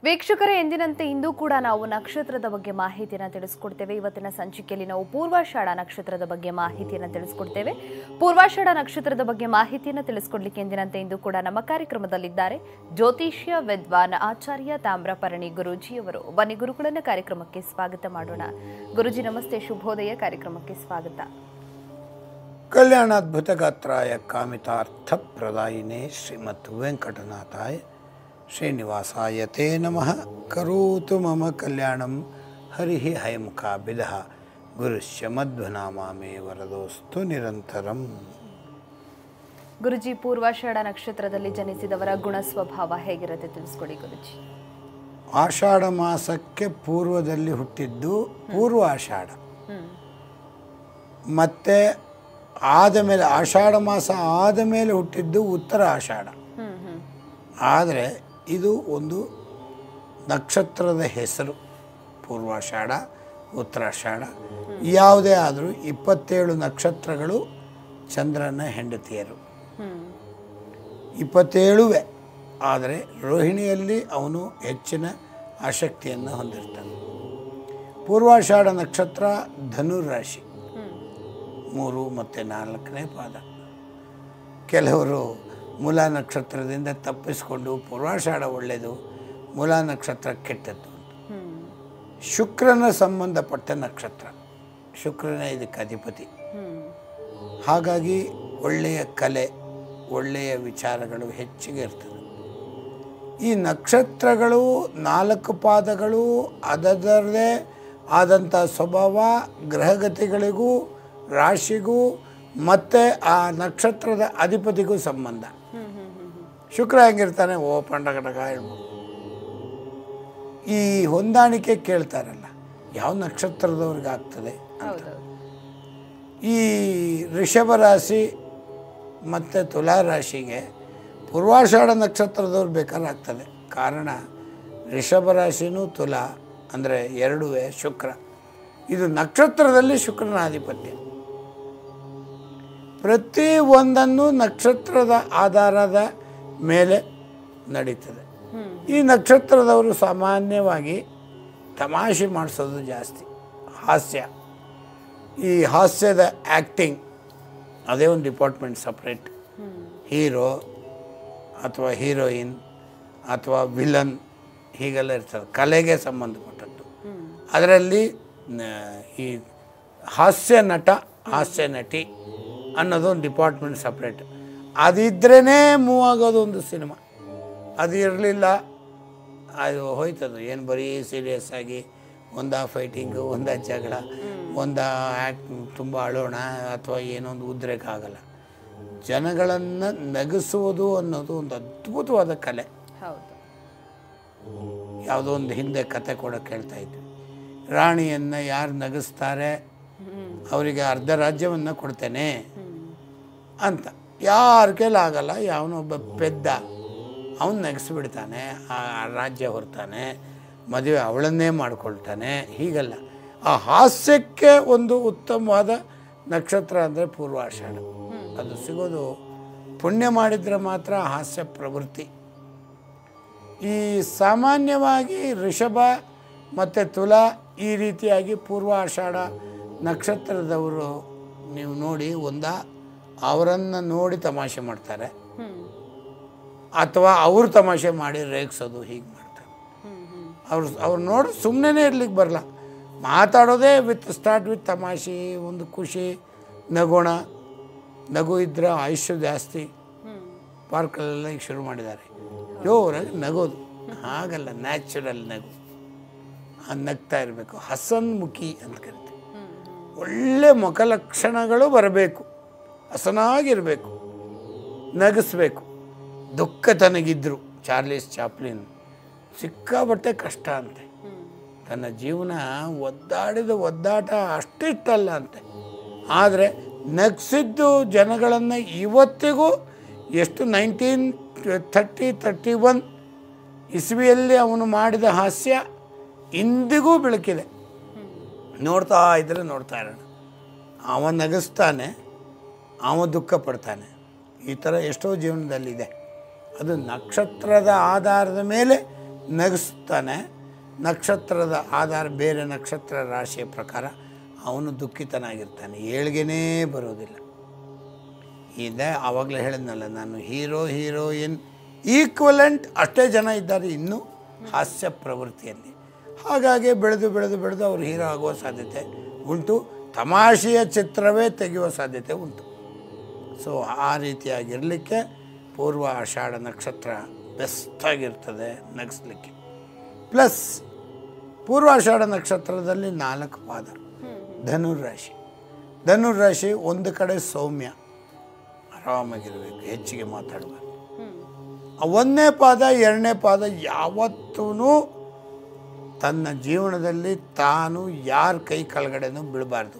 ವೀಕ್ಷಕರೇ ಎಂದಿನಂತೆ ಇಂದು ಕೂಡ ನಾವು ನಕ್ಷತ್ರದ ಬಗ್ಗೆ ಮಾಹಿತಿಯನ್ನು ತಿಳಿಸ್ಕೊಡ್ತೇವೆ ಇವತ್ತಿನ ಸಂಚಿಕೆಯಲ್ಲಿ ನಾವು ಪೂರ್ವಾಷಾಢ ನಕ್ಷತ್ರದ ಬಗ್ಗೆ ಮಾಹಿತಿಯನ್ನು ತಿಳಿಸ್ಕೊಡ್ತೇವೆ ಪೂರ್ವಾಷಾಢ ನಕ್ಷತ್ರದ ಬಗ್ಗೆ ಮಾಹಿತಿಯನ್ನು ತಿಳಿಸ್ಕೊಡ್ಲಿಕ್ಕೆ ಎಂದಿನಂತೆ ಇಂದು ಕೂಡ ನಮ್ಮ ಕಾರ್ಯಕ್ರಮದಲ್ಲಿದ್ದಾರೆ ಜ್ಯೋತಿಷ್ಯ ವಿದ್ವಾನ್ ಆಚಾರ್ಯ ತಾಮ್ರಪರಣಿ ಗುರೂಜಿಯವರು ಬನ್ನಿ ಗುರುಗಳನ್ನ ಕಾರ್ಯಕ್ರಮಕ್ಕೆ ಸ್ವಾಗತ ಮಾಡೋಣ ಗುರುಜಿ ನಮಸ್ತೆ ಶುಭೋದಯ ಕಾರ್ಯಕ್ರಮಕ್ಕೆ ಸ್ವಾಗತ ಕಲ್ಯಾಣಾದ್ಭುತಗಾತ್ರಾಯ ಕಾಮಿತಾರ್ಥಪ್ರದಾಯಿನೇ ಶ್ರೀಮದ್ ವೆಂಕಟನಾಥಾಯ ಶ್ರೀನಿವಾಸಾಯ ತೇ ನಮಃ ಕರೋತು ಮಮ ಕಲ್ಯಾಣಂ ಹರಿ ಹಯಮುಖಾಭಿಧ ಗುರುಶ್ಯ ಮಧ್ವನಾಮೇ ವರದೋಸ್ತು ನಿರಂತರಂ ಗುರುಜಿ ಪೂರ್ವಾಷಾಢ ನಕ್ಷತ್ರದಲ್ಲಿ ಜನಿಸಿದವರ ಗುಣ ಸ್ವಭಾವ ಹೇಗಿರುತ್ತೆ ತಿಳಿಸ್ಕೊಡಿ ಗುರುಜಿ ಆಷಾಢ ಮಾಸಕ್ಕೆ ಪೂರ್ವದಲ್ಲಿ ಹುಟ್ಟಿದ್ದು ಪೂರ್ವ ಆಷಾಢ ಹ್ಮ್ ಮತ್ತು ಆದ ಮೇಲೆ ಆಷಾಢ ಮಾಸ ಆದ ಮೇಲೆ ಹುಟ್ಟಿದ್ದು ಉತ್ತರ ಆಷಾಢ ಹ್ಮ್ ಹ್ಮ್ ಆದರೆ ಇದು ಒಂದು ನಕ್ಷತ್ರದ ಹೆಸರು ಪೂರ್ವಾಷಾಢ ಉತ್ತರಾಷಾಢ ಯಾವುದೇ ಆದರೂ ಇಪ್ಪತ್ತೇಳು ನಕ್ಷತ್ರಗಳು ಚಂದ್ರನ ಹೆಂಡತಿಯರು ಹ್ಮ್ ಇಪ್ಪತ್ತೇಳುವೆ ಆದರೆ ರೋಹಿಣಿಯಲ್ಲಿ ಅವನು ಹೆಚ್ಚಿನ ಆಸಕ್ತಿಯನ್ನು ಹೊಂದಿರ್ತಾನೆ ಪೂರ್ವಾಷಾಢ ನಕ್ಷತ್ರ ಧನುರಾಶಿ ಹ್ಮ್ ಮೂರು ಮತ್ತು ನಾಲ್ಕನೇ ಪಾದ ಕೆಲವರು ಮೂಲ ನಕ್ಷತ್ರದಿಂದ ತಪ್ಪಿಸಿಕೊಂಡು ಪೂರ್ವಾಷಾಢ ಒಳ್ಳೆಯದು ಮೂಲ ನಕ್ಷತ್ರ ಕೆಟ್ಟದ್ದು ಅಂತ ಹ್ಮ್ ಶುಕ್ರನ ಸಂಬಂಧಪಟ್ಟ ನಕ್ಷತ್ರ ಶುಕ್ರನೇ ಇದಕ್ಕೆ ಅಧಿಪತಿ ಹ್ಮ್ ಹಾಗಾಗಿ ಒಳ್ಳೆಯ ಕಲೆ ಒಳ್ಳೆಯ ವಿಚಾರಗಳು ಹೆಚ್ಚಿಗೆ ಇರ್ತದೆ ಈ ನಕ್ಷತ್ರಗಳು ನಾಲ್ಕು ಪಾದಗಳು ಅದರದೇ ಆದಂಥ ಸ್ವಭಾವ ಗ್ರಹಗತಿಗಳಿಗೂ ರಾಶಿಗೂ ಮತ್ತು ಆ ನಕ್ಷತ್ರದ ಅಧಿಪತಿಗೂ ಸಂಬಂಧ ಹ್ಮ್ ಹ್ಮ್ ಹ್ಮ್ ಹ್ಮ್ ಶುಕ್ರ ಹೆಂಗಿರ್ತಾನೆ ಓ ಪಂಡಗಟಕ ಹೇಳ್ಬೋದು ಈ ಹೊಂದಾಣಿಕೆ ಕೇಳ್ತಾರಲ್ಲ ಯಾವ ನಕ್ಷತ್ರದವ್ರಿಗೆ ಆಗ್ತದೆ ಹೌದೌದು ಈ ಋಷಭ ರಾಶಿ ಮತ್ತು ತುಲಾ ರಾಶಿಗೆ ಪೂರ್ವಾಷಾಢ ನಕ್ಷತ್ರದವ್ರು ಬೇಕಾದ್ರೆ ಆಗ್ತದೆ ಕಾರಣ ಋಷಭ ರಾಶಿನೂ ತುಲಾ ಅಂದರೆ ಎರಡುವೆ ಶುಕ್ರ ಇದು ನಕ್ಷತ್ರದಲ್ಲಿ ಶುಕ್ರನ ಆಧಿಪತ್ಯ ಪ್ರತಿ ಒಂದನ್ನು ನಕ್ಷತ್ರದ ಆಧಾರದ ಮೇಲೆ ನಡೀತದೆ ಹ್ಮ್ ಈ ನಕ್ಷತ್ರದವರು ಸಾಮಾನ್ಯವಾಗಿ ತಮಾಷೆ ಮಾಡಿಸೋದು ಜಾಸ್ತಿ ಹಾಸ್ಯ ಈ ಹಾಸ್ಯದ ಆ್ಯಕ್ಟಿಂಗ್ ಅದೇ ಒಂದು ಡಿಪಾರ್ಟ್ಮೆಂಟ್ ಸಪ್ರೇಟ್ ಹ್ಮ್ ಹೀರೋ ಅಥವಾ ಹೀರೋಯಿನ್ ಅಥವಾ ವಿಲನ್ ಹೀಗೆಲ್ಲ ಇರ್ತದೆ ಕಲೆಗೆ ಸಂಬಂಧಪಟ್ಟದ್ದು ಹ್ಮ್ ಅದರಲ್ಲಿ ನ- ಈ ಹಾಸ್ಯ ನಟ ಹಾಸ್ಯ ನಟಿ ಅನ್ನೋದು ಒಂದು ಡಿಪಾರ್ಟ್ಮೆಂಟ್ ಸಪ್ರೇಟ್ ಅದಿದ್ರೇ ಮೂವ್ ಆಗೋದು ಒಂದು ಸಿನಿಮಾ ಅದು ಇರಲಿಲ್ಲ ಅದು ಹೋಯ್ತದು ಏನು ಬರೀ ಸೀರಿಯಸ್ ಆಗಿ ಒಂದ ಫೈಟಿಂಗು ಒಂದ ಜಗಳ ಒಂದ ಆ್ಯಕ್ಟ್ ತುಂಬ ಅಳೋಣ ಅಥವಾ ಏನೊಂದು ಉದ್ರೇಕ ಆಗಲ್ಲ ಜನಗಳನ್ನು ನಗಿಸುವುದು ಅನ್ನೋದು ಒಂದು ಅದ್ಭುತವಾದ ಕಲೆ ಹೌದು ಯಾವುದೋ ಒಂದು ಹಿಂದೆ ಕತೆ ಕೂಡ ಕೇಳ್ತಾ ಇದ್ವಿ ರಾಣಿಯನ್ನು ಯಾರು ನಗಿಸ್ತಾರೆ ಹ್ಮ್ ಅವರಿಗೆ ಅರ್ಧ ರಾಜ್ಯವನ್ನು ಕೊಡ್ತೇನೆ ಹ್ಮ್ ಅಂತ ಯಾರ ಕೈಲಿ ಆಗಲ್ಲ ಯಾವನೊಬ್ಬ ಪೆದ್ದ ಅವನು ನಗಿಸ್ಬಿಡ್ತಾನೆ ಆ ರಾಜ್ಯ ಹೊರ್ತಾನೆ ಮದುವೆ ಅವಳನ್ನೇ ಮಾಡ್ಕೊಳ್ತಾನೆ ಹೀಗಲ್ಲ ಆ ಹಾಸ್ಯಕ್ಕೆ ಒಂದು ಉತ್ತಮವಾದ ನಕ್ಷತ್ರ ಅಂದರೆ ಪೂರ್ವಾಷಾಢ ಅದು ಸಿಗೋದು ಪುಣ್ಯ ಮಾಡಿದರೆ ಮಾತ್ರ ಹಾಸ್ಯ ಪ್ರವೃತ್ತಿ ಈ ಸಾಮಾನ್ಯವಾಗಿ ಋಷಭ ಮತ್ತು ತುಲಾ ಈ ರೀತಿಯಾಗಿ ಪೂರ್ವ ಆಷಾಢ ನಕ್ಷತ್ರದವರು ನೀವು ನೋಡಿ ಒಂದ ಅವರನ್ನು ನೋಡಿ ತಮಾಷೆ ಮಾಡ್ತಾರೆ ಹ್ಮ್ ಅಥವಾ ಅವರು ತಮಾಷೆ ಮಾಡಿ ರೇಗಿಸೋದು ಹೀಗೆ ಮಾಡ್ತಾರೆ ಹ್ಮ್ ಹ್ಮ್ ಅವ್ರು ಅವ್ರು ನೋಡಿ ಸುಮ್ಮನೆ ಇರ್ಲಿಕ್ಕೆ ಬರಲ್ಲ ಮಾತಾಡೋದೇ ವಿತ್ ಸ್ಟಾರ್ಟ್ ವಿತ್ ತಮಾಷೆ ಒಂದು ಖುಷಿ ನಗೋಣ ನಗು ಇದ್ದರೆ ಆಯುಷ್ಯ ಜಾಸ್ತಿ ಹ್ಮ್ ಪಾರ್ಕಲ್ಲೆಲ್ಲ ಈಗ ಶುರು ಮಾಡಿದ್ದಾರೆ ಜೋರಾಗಿ ನಗೋದು ಹಾಗಲ್ಲ ನ್ಯಾಚುರಲ್ ನಗು ಆ ನಗ್ತಾ ಇರಬೇಕು ಹಸನ್ಮುಖಿ ಅಂತ ಕರಿತೀವಿ ಹ್ಮ್ ಹ್ಮ್ ಒಳ್ಳೆ ಮುಖ ಲಕ್ಷಣಗಳು ಬರಬೇಕು ಹಸನಾಗಿರಬೇಕು ನಗಿಸ್ಬೇಕು ದುಃಖ ತನಗಿದ್ರು ಚಾರ್ಲಿಸ್ ಚಾಪ್ಲಿನ್ ಸಿಕ್ಕಾಬಟ್ಟೆ ಕಷ್ಟ ಅಂತೆ ಹ್ಮ್ ತನ್ನ ಜೀವನ ಒದ್ದಾಡಿದ ಒದ್ದಾಟ ಅಷ್ಟಿಷ್ಟಲ್ಲ ಅಂತೆ ಆದರೆ ನಗಿಸಿದ್ದು ಜನಗಳನ್ನು ಇವತ್ತಿಗೂ ಎಷ್ಟು ನೈನ್ಟೀನ್ ಥರ್ಟಿ ತರ್ಟಿ ಒನ್ ಇಸ್ವಿಯಲ್ಲಿ ಅವನು ಮಾಡಿದ ಹಾಸ್ಯ ಇಂದಿಗೂ ಬೆಳಕಿದೆ ನೋಡ್ತಾ ಇದ್ದರೆ ನೋಡ್ತಾ ಇರೋಣ ಅವ ನಗಿಸ್ತಾನೆ ಅವ ದುಃಖ ಪಡ್ತಾನೆ ಈ ಥರ ಎಷ್ಟೋ ಜೀವನದಲ್ಲಿದೆ ಅದು ನಕ್ಷತ್ರದ ಆಧಾರದ ಮೇಲೆ ನಗಿಸ್ತಾನೆ ನಕ್ಷತ್ರದ ಆಧಾರ ಬೇರೆ ನಕ್ಷತ್ರ ರಾಶಿಯ ಪ್ರಕಾರ ಅವನು ದುಃಖಿತನಾಗಿರ್ತಾನೆ ಏಳ್ಗೆನೇ ಬರೋದಿಲ್ಲ ಇದೆ ಆವಾಗಲೇ ಹೇಳಿದ್ನಲ್ಲ ನಾನು ಹೀರೋ ಹೀರೋಯಿನ್ ಈಕ್ವಲೆಂಟ್ ಅಷ್ಟೇ ಜನ ಇದ್ದಾರೆ ಇನ್ನೂ ಹಾಸ್ಯ ಪ್ರವೃತ್ತಿಯಲ್ಲಿ ಹಾಗಾಗಿ ಬೆಳೆದು ಬೆಳೆದು ಬೆಳೆದು ಅವರು ಹೀರೋ ಆಗುವ ಸಾಧ್ಯತೆ ಉಂಟು ತಮಾಷೆಯ ಚಿತ್ರವೇ ತೆಗೆಯುವ ಸಾಧ್ಯತೆ ಉಂಟು ಸೊ ಆ ರೀತಿಯಾಗಿರಲಿಕ್ಕೆ ಪೂರ್ವ ಆಷಾಢ ನಕ್ಷತ್ರ ಬೆಸ್ಟಾಗಿರ್ತದೆ ನಗಿಸ್ಲಿಕ್ಕೆ ಪ್ಲಸ್ ಪೂರ್ವಾಷಾಢ ನಕ್ಷತ್ರದಲ್ಲಿ ನಾಲ್ಕು ಪಾದ ಧನುರ್ರಾಶಿ ಧನುರ್ರಾಶಿ ಒಂದು ಕಡೆ ಸೌಮ್ಯ ಆರಾಮಾಗಿರಬೇಕು ಹೆಚ್ಚಿಗೆ ಮಾತಾಡಬಾರ್ದು ಆ ಒಂದನೇ ಪಾದ ಎರಡನೇ ಪಾದ ಯಾವತ್ತೂ ತನ್ನ ಜೀವನದಲ್ಲಿ ತಾನು ಯಾರ ಕೈ ಕೆಳಗಡೆನೂ ಬೀಳಬಾರ್ದು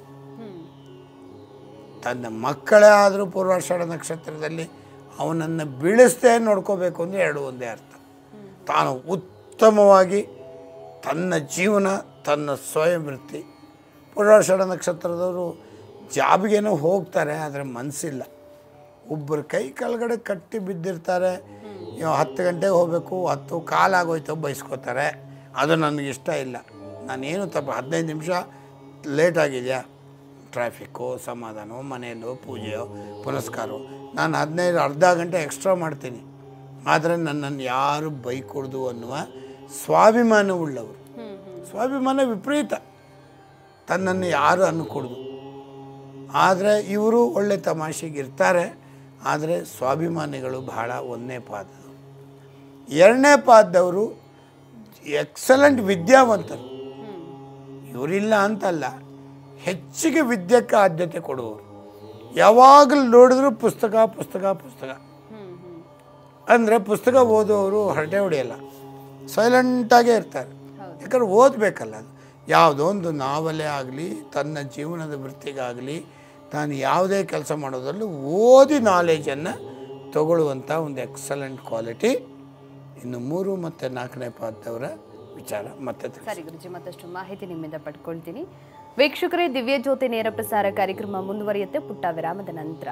ತನ್ನ ಮಕ್ಕಳೇ ಆದರೂ ಪೂರ್ವಾಷಾಢ ನಕ್ಷತ್ರದಲ್ಲಿ ಅವನನ್ನು ಬೀಳಿಸ್ದೇ ನೋಡ್ಕೋಬೇಕು ಅಂದರೆ ಎರಡು ಒಂದೇ ಅರ್ಥ ತಾನು ಉತ್ತಮವಾಗಿ ತನ್ನ ಜೀವನ ತನ್ನ ಸ್ವಯಂ ವೃತ್ತಿ ಪೂರ್ವಾಷಾಢ ನಕ್ಷತ್ರದವರು ಜಾಬ್ಗೇನೋ ಹೋಗ್ತಾರೆ ಆದರೆ ಮನಸ್ಸಿಲ್ಲ ಒಬ್ಬರ ಕೈ ಕೆಳಗಡೆ ಕಟ್ಟಿ ಬಿದ್ದಿರ್ತಾರೆ ಇವ್ ಹತ್ತು ಗಂಟೆಗೆ ಹೋಗಬೇಕು ಹತ್ತು ಕಾಲಾಗೋಯ್ತು ಬೈಸ್ಕೋತಾರೆ ಅದು ನನಗೆ ಇಷ್ಟ ಇಲ್ಲ ನಾನೇನು ತಪ್ಪು ಹದಿನೈದು ನಿಮಿಷ ಲೇಟ್ ಆಗಿದೆಯಾ ಟ್ರಾಫಿಕ್ಕು ಸಮಾಧಾನವೋ ಮನೆಯಲ್ಲೋ ಪೂಜೆಯೋ ಪುನಸ್ಕಾರವೋ ನಾನು ಹದಿನೈದು ಅರ್ಧ ಗಂಟೆ ಎಕ್ಸ್ಟ್ರಾ ಮಾಡ್ತೀನಿ ಆದರೆ ನನ್ನನ್ನು ಯಾರು ಬೈಕೊಡ್ದು ಅನ್ನುವ ಸ್ವಾಭಿಮಾನವುಳ್ಳವರು ಸ್ವಾಭಿಮಾನ ವಿಪರೀತ ತನ್ನನ್ನು ಯಾರು ಅನ್ನಕೊಡ್ದು ಆದರೆ ಇವರು ಒಳ್ಳೆ ತಮಾಷೆಗಿರ್ತಾರೆ ಆದರೆ ಸ್ವಾಭಿಮಾನಿಗಳು ಬಹಳ ಒಂದನೇ ಪಾದದವರು ಎರಡನೇ ಪಾದದವರು ಎಕ್ಸಲೆಂಟ್ ವಿದ್ಯಾವಂತರು ಇವರಿಲ್ಲ ಅಂತಲ್ಲ ಹೆಚ್ಚಿಗೆ ವಿದ್ಯಕ್ಕೆ ಆದ್ಯತೆ ಕೊಡುವವರು ಯಾವಾಗಲೂ ನೋಡಿದ್ರು ಪುಸ್ತಕ ಪುಸ್ತಕ ಪುಸ್ತಕ ಅಂದರೆ ಪುಸ್ತಕ ಓದುವವರು ಹರಟೆ ಹೊಡೆಯಲ್ಲ ಸೈಲೆಂಟಾಗೇ ಇರ್ತಾರೆ ಯಾಕಂದ್ರೆ ಓದಬೇಕಲ್ಲ ಅದು ಯಾವುದೋ ಒಂದು ನಾವಲೇ ಆಗಲಿ ತನ್ನ ಜೀವನದ ವೃತ್ತಿಗಾಗಲಿ ತಾನು ಯಾವುದೇ ಕೆಲಸ ಮಾಡೋದ್ರಲ್ಲೂ ಓದಿ ನಾಲೆಜನ್ನು ತಗೊಳ್ಳುವಂಥ ಒಂದು ಎಕ್ಸಲೆಂಟ್ ಕ್ವಾಲಿಟಿ ಇನ್ನು ಮೂರು ಮತ್ತು ನಾಲ್ಕನೇ ಪಾದದವರ ವಿಚಾರ ಮತ್ತೆ ತಿಳಿಸಿ. ಸರಿ ಗುರುಜಿ ಮತ್ತಷ್ಟು ಮಾಹಿತಿ ನಿಮ್ಮಿಂದ ಪಡ್ಕೊಳ್ತೀನಿ ವೀಕ್ಷಕರೇ ದಿವ್ಯ ಜ್ಯೋತಿ ನೇರ ಪ್ರಸಾರ ಕಾರ್ಯಕ್ರಮ ಮುಂದುವರಿಯುತ್ತೆ ಪುಟ್ಟ ವಿರಾಮದ ನಂತರ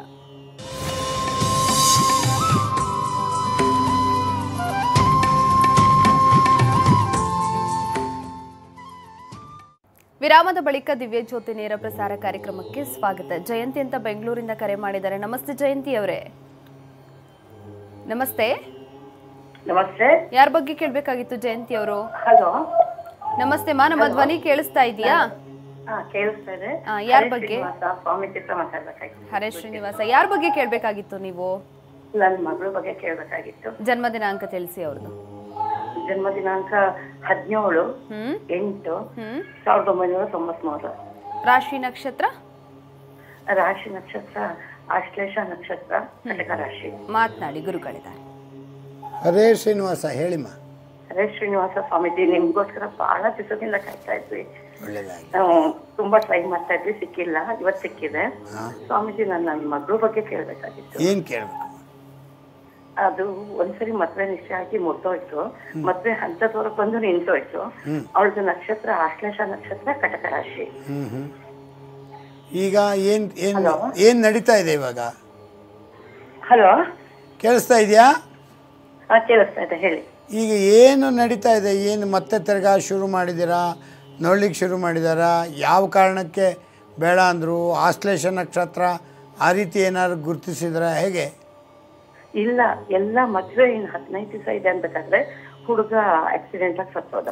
ವಿರಾಮದ ಬಳಿಕ ದಿವ್ಯ ಜ್ಯೋತಿ ನೇರ ಪ್ರಸಾರ ಕಾರ್ಯಕ್ರಮಕ್ಕೆ ಸ್ವಾಗತ ಜಯಂತಿ ಅಂತ ಬೆಂಗಳೂರಿಂದ ಕರೆ ಮಾಡಿದ್ದಾರೆ ನಮಸ್ತೆ ಜಯಂತಿ ಅವರೇ ನಮಸ್ತೆ ನಮಸ್ತೆ ಯಾರ ಬಗ್ಗೆ ಕೇಳಬೇಕಾಗಿತ್ತು ಜಯಂತಿ ಅವರು ಹಲೋ ನಮಸ್ತೆ ಮಾ ನಮ್ಮ ಧ್ವನಿ ಕೇಳಿಸ್ತಾ ಇದೆಯಾ ಹಾ ಕೇಳಿಸ್ತಾ ಇದೆ ಆ, ಯಾರ್ ಹರೇ ಬಗ್ಗೆ? ಶ್ರೀನಿವಾಸ ಸ್ವಾಮಿ ಚಿತ್ರ ಮಾತಾಡ್ಬೇಕಾಗಿತ್ತು ಹರೇ ಶ್ರೀನಿವಾಸ ಯಾರ ಬಗ್ಗೆ ಕೇಳಬೇಕಾಗಿತ್ತು ನೀವು ನನ್ನ ಮಗಳ ಬಗ್ಗೆ ಕೇಳ್ಬೇಕಾಗಿತ್ತು ಜನ್ಮ ದಿನಾಂಕ ತಿಳಿಸಿ ಅವ್ರದ್ದು ಜನ್ಮ ದಿನಾಂಕ ಹದಿನೇಳು ಹ್ಮ್ ಎಂಟು ಹ್ಮ್ ಸಾವಿರದ ಒಂಬೈನೂರ ತೊಂಬತ್ಮೂರು ರಾಶಿ ನಕ್ಷತ್ರ ರಾಶಿ ನಕ್ಷತ್ರ ಆಶ್ಲೇಷ ನಕ್ಷತ್ರ ಕಟಕ ರಾಶಿ ಮಾತನಾಡಿ ಗುರುಗಳಿದ್ದಾರೆ ಹರೇ ಶ್ರೀನಿವಾಸ ಹೇಳಿಮ್ಮ ಹರೇ ಶ್ರೀನಿವಾಸ ಸ್ವಾಮೀಜಿ ನಿಮ್ಗೋಸ್ಕರ ಬಹಳ ದಿವಸದಿಂದ ಕಾಯ್ತಾ ಇದ್ವಿ ಒಳ್ಳೆಯದಾಗಿ ನಾವು ತುಂಬಾ ಟ್ರೈ ಮಾಡ್ತಾ ಇದ್ವಿ ಸಿಕ್ಕಿಲ್ಲ ಇವತ್ತು ಸಿಕ್ಕಿದೆ ಹಾಂ ಸ್ವಾಮೀಜಿ ನಾನು ನನ್ನ ಮಗಳ ಬಗ್ಗೆ ಕೇಳ್ಬೇಕಾಗಿತ್ತು ಏನು ಕೇಳಬೇಕು ಅದು ಒಂದ್ಸರಿ ಮದ್ವೆ ನಿಶ್ಚಯ ಆಗಿ ಮುಗ್ದೋಯ್ತು ಮದ್ವೆ ಹಂತದವರೆಗೆ ಬಂದು ನಿಂತೋಯ್ತು ಅವಳದು ನಕ್ಷತ್ರ ಆಶ್ಲೇಷ ನಕ್ಷತ್ರ ಕಟಕ ರಾಶಿ ಹ್ಞೂ ಹ್ಞೂ ಈಗ ಏನು ಏನು ಏನು ನಡೀತಾ ಇದೆ ಇವಾಗ ಹಲೋ ಕೇಳಿಸ್ತಾ ಇದೆಯಾ ಹಾ ಕೇಳಿಸ್ತಾ ಇದೆ ಹೇಳಿ ಈಗ ಏನು ನಡೀತಾ ಇದೆ ಏನು ಮತ್ತೆ ತಿರ್ಗಾ ಶುರು ಮಾಡಿದ್ದೀರಾ ನೋಡ್ಲಿಕ್ಕೆ ಶುರು ಮಾಡಿದಾರಾ ಯಾವ ಕಾರಣಕ್ಕೆ ಬೇಡ ಅಂದರು ಆಶ್ಲೇಷ ನಕ್ಷತ್ರ ಆ ರೀತಿ ಏನಾದ್ರು ಗುರುತಿಸಿದ್ರ ಹೇಗೆ ಇಲ್ಲ ಎಲ್ಲ ಮದ್ವೆ ಇನ್ ಹದಿನೈದು ದಿವಸ ಇದೆ ಅನ್ಬೇಕಾದ್ರೆ ಹುಡುಗ ಆಕ್ಸಿಡೆಂಟ್ ಆಗಿ ಸತ್ತೋದ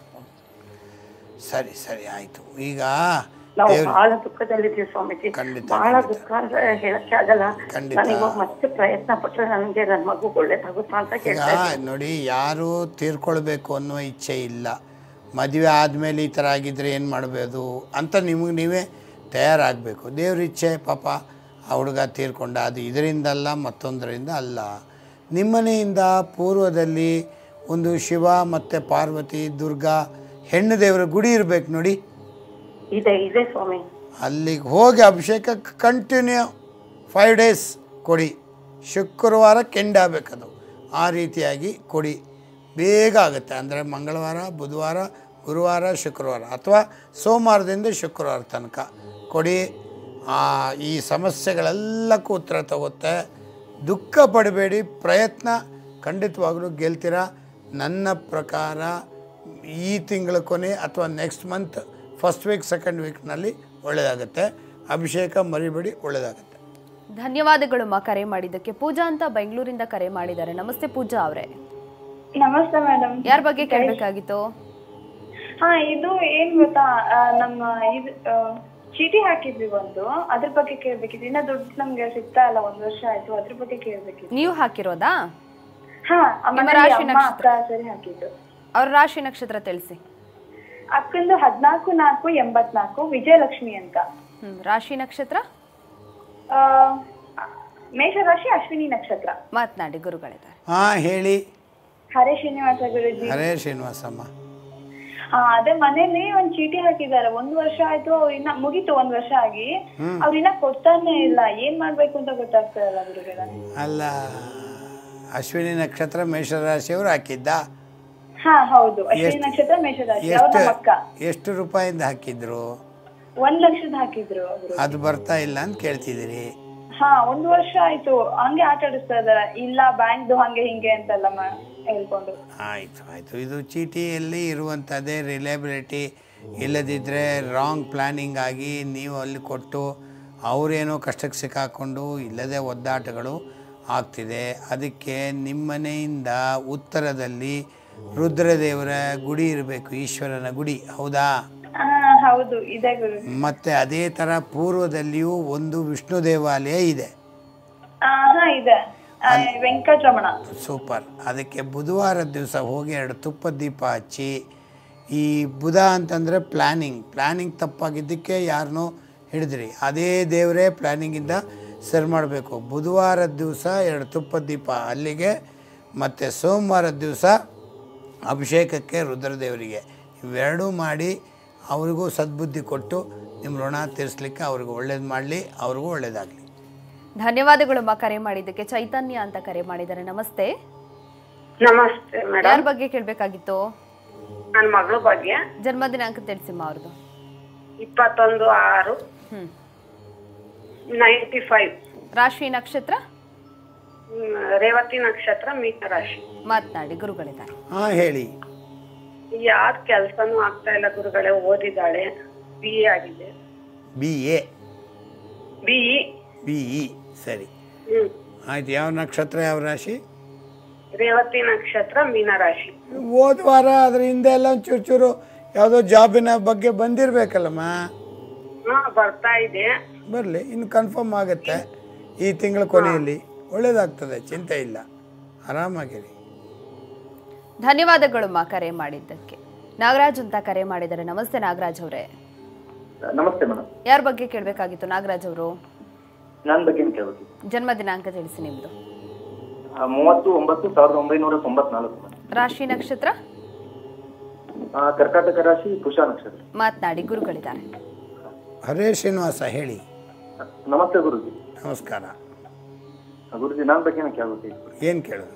ಸರಿ ಸರಿ ಆಯಿತು ಈಗ ನಾವು ದೇವ್ರು ಬಹಳ ದುಃಖದಲ್ಲಿದ್ದೀವಿ ಸ್ವಾಮೀಜಿ ಖಂಡಿತ, ಬಹಳ ಖಂಡಿತ. ದುಃಖ ಅಂದ್ರೆ ಹೇಳಕ್ಕೆ ಆಗಲ್ಲ ಖಂಡಿತ. ನಾನು ಇವಾಗ ಮತ್ತೆ ಪ್ರಯತ್ನ ಪಟ್ರೆ ನನಗೆ ನನ್ನ ಮಗು ಒಳ್ಳೇದಾಗುತ್ತಾ ಅಂತ ಈಗ ಕೇಳ್ತಾ ಇದ್ದೀನಿ. ನೋಡಿ ಯಾರೂ ತೀರ್ಕೊಳ್ಬೇಕು ಅನ್ನೋ ಇಚ್ಛೆ ಇಲ್ಲ ಮದುವೆ ಆದಮೇಲೆ ಈ ಥರ ಆಗಿದ್ರೆ ಏನು ಮಾಡಬಹುದು ಅಂತ ನಿಮಗೆ ನೀವೇ ತಯಾರಾಗಬೇಕು ದೇವ್ರ ಇಚ್ಛೆ ಪಾಪ ಆ ಹುಡುಗ ತೀರ್ಕೊಂಡ ಅದು ಇದರಿಂದಲ್ಲ ಮತ್ತೊಂದರಿಂದ ಅಲ್ಲ ನಿಮ್ಮನೆಯಿಂದ ಪೂರ್ವದಲ್ಲಿ ಒಂದು ಶಿವ ಮತ್ತು ಪಾರ್ವತಿ ದುರ್ಗಾ ಹೆಣ್ಣು ದೇವರ ಗುಡಿ ಇರಬೇಕು ನೋಡಿ ಇದೆ ಇದೆ ಸ್ವಾಮಿ ಅಲ್ಲಿಗೆ ಹೋಗಿ ಅಭಿಷೇಕ ಕಂಟಿನ್ಯೂ ಫೈವ್ ಡೇಸ್ ಕೊಡಿ ಶುಕ್ರವಾರ ಕೆಂಡಾಗಬೇಕದು ಆ ರೀತಿಯಾಗಿ ಕೊಡಿ ಬೇಗ ಆಗುತ್ತೆ ಅಂದರೆ ಮಂಗಳವಾರ ಬುಧವಾರ ಗುರುವಾರ ಶುಕ್ರವಾರ ಅಥವಾ ಸೋಮವಾರದಿಂದ ಶುಕ್ರವಾರ ತನಕ ಕೊಡಿ ಆ, ಈ ಸಮಸ್ಯೆಗಳೆಲ್ಲಕ್ಕೂ ಉತ್ತರ ತಗುತ್ತೆ ದುಃಖ ಪಡಬೇಡಿ ಪ್ರಯತ್ನ ಖಂಡಿತವಾಗಲೂ ಗೆಲ್ತೀರಾ ನನ್ನ ಪ್ರಕಾರ ಈ ತಿಂಗಳ ಕೊನೆ ಅಥವಾ next month first week second ವೀಕ್ನಲ್ಲಿ ಒಳ್ಳೆಯದಾಗುತ್ತೆ ಅಭಿಷೇಕ ಮರಿಬೇಡಿ ಒಳ್ಳೆಯದಾಗುತ್ತೆ ಧನ್ಯವಾದಗಳು ಮಾ ಕರೆ ಮಾಡಿದ್ದಕ್ಕೆ ಪೂಜಾ ಅಂತ ಬೆಂಗಳೂರಿಂದ ಕರೆ ಮಾಡಿದ್ದಾರೆ ನಮಸ್ತೆ ಪೂಜಾ ಅವರೇ ನಮಸ್ತೆ ಮೇಡಮ್ ಯಾರ ಬಗ್ಗೆ ಕೇಳಬೇಕಾಗಿತ್ತು ಹಾ ಇದು ಏನ್ ಗೊತ್ತಾ ಆ, ನಮ್ಮ ಇದು ಆ, ಚೀಟಿ ಹಾಕಿದ್ವಿ ಒಂದು ಅದ್ರ ಬಗ್ಗೆ ಕೇಳ್ಬೇಕಿತ್ತು ಇನ್ನ ದುಡ್ಡು ನಮ್ಗೆ ಸಿಗ್ತಾ ಇಲ್ಲ ಒಂದ್ ವರ್ಷ ಆಯ್ತು ಅದ್ರ ಬಗ್ಗೆ ಕೇಳ್ಬೇಕಿತ್ತು ನೀವು ಹಾಕಿರೋದಾ ಹಾ ನಿಮ್ಮ ಮನೇಲಿ ರಾಶಿ ಅಮ್ಮ ನಕ್ಷತ್ರ? ಅಕ್ಕ ಸರಿ ಹಾಕಿದ್ದು ಅವ್ರ ರಾಶಿ ನಕ್ಷತ್ರ ತಿಳಿಸಿ ಅಕ್ಕಂದು ಹದ್ನಾಲ್ಕು ನಾಲ್ಕು ಎಂಬತ್ನಾಲ್ಕು ವಿಜಯಲಕ್ಷ್ಮಿ ಅಂತ ಹ್ಮ್ ರಾಶಿ ನಕ್ಷತ್ರ ಆ, ಮೇಷರಾಶಿ ಅಶ್ವಿನಿ ನಕ್ಷತ್ರ ಮಾತನಾಡಿ ಗುರುಗಳಿದ್ದಾರೆ ಹಾಂ ಹೇಳಿ ಹರೇ ಶ್ರೀನಿವಾಸ ಗುರುಜಿ ಹರೇ ಶ್ರೀನಿವಾಸಮ್ಮ ಹಾ ಅದೇ ಮನೇಲಿ ಒಂದ್ ಚೀಟಿ ಹಾಕಿದ್ದಾರೆ ಒಂದ್ ವರ್ಷ ಆಯ್ತು ಅವ್ರು ಇನ್ನ ಮುಗೀತು ಒಂದ್ ವರ್ಷ ಆಗಿ ಅವ್ರ ಇನ್ನ ಕೊಡ್ತಾನೆ ಇಲ್ಲ ಏನ್ ಮಾಡ್ಬೇಕು ಅಂತ ಗೊತ್ತಾಗ್ತಾ ಇಲ್ಲ ಗುರುಗಳ ಅಲ್ಲ ಅಶ್ವಿನಿ ನಕ್ಷತ್ರ ಮೇಷರಾಶಿಯವರು ಹಾಕಿದ್ದ ಹಾ ಹೌದು ಅಶ್ವಿನಿ ಎಷ್ಟು- ನಕ್ಷತ್ರ ಮೇಷರಾಶಿ ಅವ್ರ ಎಷ್ಟು ನಮ್ಮ ಅಕ್ಕ ಎಷ್ಟು ರೂಪಾಯಿಂದ ಹಾಕಿದ್ರು ಒಂದ್ ಲಕ್ಷದ ಹಾಕಿದ್ರು ಅವರು ಅದು ಬರ್ತಾ ಇಲ್ಲ ಅಂತ ಕೇಳ್ತಿದ್ದೀರಿ ಹಾ ಒಂದ್ ವರ್ಷ ಆಯ್ತು ಹಂಗೆ ಆಟ ಆಡಿಸ್ತಾ ಇದಾರೆ ಇಲ್ಲ ಬ್ಯಾಂಕ್ದು ಹಂಗೆ ಹಿಂಗೆ ಅಂತೆಲ್ಲ ಮಾ- ಹೇಳ್ಕೊಂಡು ಆಯಿತು ಆಯಿತು ಇದು ಚೀಟಿಯಲ್ಲಿ ಇರುವಂಥದ್ದೇ ರಿಲಯಬಿಲಿಟಿ ಇಲ್ಲದಿದ್ದರೆ ರಾಂಗ್ ಪ್ಲ್ಯಾನಿಂಗ್ ಆಗಿ ನೀವು ಅಲ್ಲಿ ಕೊಟ್ಟು ಅವರೇನೋ ಕಷ್ಟಕ್ಕೆ ಸಿಕ್ಕಾಕೊಂಡು ಇಲ್ಲದೆ ಒದ್ದಾಟಗಳು ಆಗ್ತಿದೆ ಅದಕ್ಕೆ ನಿಮ್ಮನೆಯಿಂದ ಉತ್ತರದಲ್ಲಿ ರುದ್ರದೇವರ ಗುಡಿ ಇರಬೇಕು ಈಶ್ವರನ ಗುಡಿ ಹೌದಾ ಹಾ ಹೌದು ಇದೆ ಗುರು ಮತ್ತು ಅದೇ ಥರ ಪೂರ್ವದಲ್ಲಿಯೂ ಒಂದು ವಿಷ್ಣು ದೇವಾಲಯ ಇದೆ ಆ, ಹಾ ಇದೆ ಆ, ವೆಂಕಟರಮಣ ಸೂಪರ್ ಅದಕ್ಕೆ ಬುಧವಾರದ ದಿವಸ ಹೋಗಿ ಎರಡು ತುಪ್ಪದ ದೀಪ ಹಚ್ಚಿ ಈ ಬುಧ ಅಂತಂದರೆ ಪ್ಲ್ಯಾನಿಂಗ್ ಪ್ಲ್ಯಾನಿಂಗ್ ತಪ್ಪಾಗಿದ್ದಕ್ಕೆ ಯಾರನ್ನೋ ಹಿಡಿದ್ರಿ ಅದೇ ದೇವರೇ ಪ್ಲ್ಯಾನಿಂಗಿಂದ ಸರಿ ಮಾಡಬೇಕು ಬುಧವಾರದ ದಿವಸ ಎರಡು ತುಪ್ಪದ ದೀಪ ಅಲ್ಲಿಗೆ ಮತ್ತು ಸೋಮವಾರದ ದಿವಸ ಅಭಿಷೇಕಕ್ಕೆ ರುದ್ರದೇವರಿಗೆ ಇವೆರಡೂ ಮಾಡಿ ಅವ್ರಿಗೂ ಸದ್ಬುದ್ಧಿ ಕೊಟ್ಟು ನಿಮ್ಮ ಋಣ ತೀರಿಸ್ಲಿಕ್ಕೆ ಅವ್ರಿಗೆ ಒಳ್ಳೇದು ಮಾಡಲಿ ಅವ್ರಿಗೂ ಒಳ್ಳೇದಾಗಲಿ ಧನ್ಯವಾದಗಳು ಮಾ ಕರೆ ಮಾಡಿದ್ದಕ್ಕೆ ಚೈತನ್ಯ ಅಂತ ಕರೆ ಮಾಡಿದ್ದಾರೆ ನಮಸ್ತೆ ನಮಸ್ತೆ ಮೇಡಮ್ ಯಾರ ಬಗ್ಗೆ ಕೇಳಬೇಕಾಗಿತ್ತು ನನ್ನ ಮಗಳ ಬಗ್ಗೆ ಜನ್ಮ ದಿನಾಂಕ ತಿಳಿಸಿಮ್ಮ ಅವ್ರದ್ದು ಇಪ್ಪತ್ತೊಂದು ಆರು ಹ್ಮ್ ನೈಂಟಿ ಫೈವ್ ರಾಶಿ ನಕ್ಷತ್ರ ರೇವತಿ ನಕ್ಷತ್ರ ಮೀನರಾಶಿ ಮಾತನಾಡಿ ಗುರುಗಳಿದ್ದಾರೆ ಹಾಂ ಹೇಳಿ ಯಾವ್ದು ಕೆಲ್ಸನೂ ಆಗ್ತಾ ಇಲ್ಲ ಗುರುಗಳೇ ಓದಿದ್ದಾಳೆ ಬಿ ಎ ಆಗಿದೆ B A B E B E ಸರಿ ಹ್ಮ್ ಆಯ್ತು ಯಾವ ನಕ್ಷತ್ರ ಯಾವ ರಾಶಿ ರೇವತಿ ನಕ್ಷತ್ರ ಮೀನರಾಶಿ ಹೋದ ವಾರ ಅದ್ರ ಹಿಂದೆ ಎಲ್ಲ ಒಂದ್ ಚೂರು ಚೂರು ಯಾವುದೋ ಜಾಬಿನ ಬಗ್ಗೆ ಬಂದಿರಬೇಕಲ್ಲಮ್ಮ ಹಾ ಬರ್ತಾ ಇದೆ ಬರಲಿ ಇನ್ನು ಕನ್ಫರ್ಮ್ ಆಗುತ್ತೆ ಈ ತಿಂಗಳ ಕೊನೆಯಲ್ಲಿ ಒಳ್ಳೇದಾಗ್ತದೆ ಚಿಂತೆ ಇಲ್ಲ ಆರಾಮಾಗಿರಿ ಧನ್ಯವಾದಗಳು ಮಾ ಕರೆ ಮಾಡಿದ್ದಕ್ಕೆ ನಾಗರಾಜ್ ಅಂತ ಕರೆ ಮಾಡಿದ್ದಾರೆ ನಮಸ್ತೆ ನಾಗರಾಜ್ ಅವರೇ ನಮಸ್ತೆ ಮೇಡಮ್ ಯಾರ ಬಗ್ಗೆ ಕೇಳಬೇಕಾಗಿತ್ತು ನಾಗರಾಜ್ ಅವರು ನನ್ನ ಬಗ್ಗೆ ಏನು ಕೇಳಬೇಕಿತ್ತು ಜನ್ಮ ದಿನಾಂಕ ತಿಳಿಸಿ ನಿಮ್ದು ಆ, ಮೂವತ್ತು ಒಂಬತ್ತು ಸಾವಿರದ ಒಂಬೈನೂರ ತೊಂಬತ್ನಾಲ್ಕು ಮೇಡಮ್ ರಾಶಿ ನಕ್ಷತ್ರ ಆ, ಕರ್ಕಾಟಕ ರಾಶಿ ಪುಷ ನಕ್ಷತ್ರ ಮಾತನಾಡಿ ಗುರುಗಳಿದ್ದಾರೆ ಹರೇ ಶ್ರೀನಿವಾಸ ಹೇಳಿ ನಮಸ್ತೆ ಗುರುಜಿ ನಮಸ್ಕಾರ ಆ, ಗುರುಜಿ ನನ್ನ ಬಗ್ಗೆ ಕೇಳಬೇಕಿತ್ತು ಏನು ಕೇಳೋದು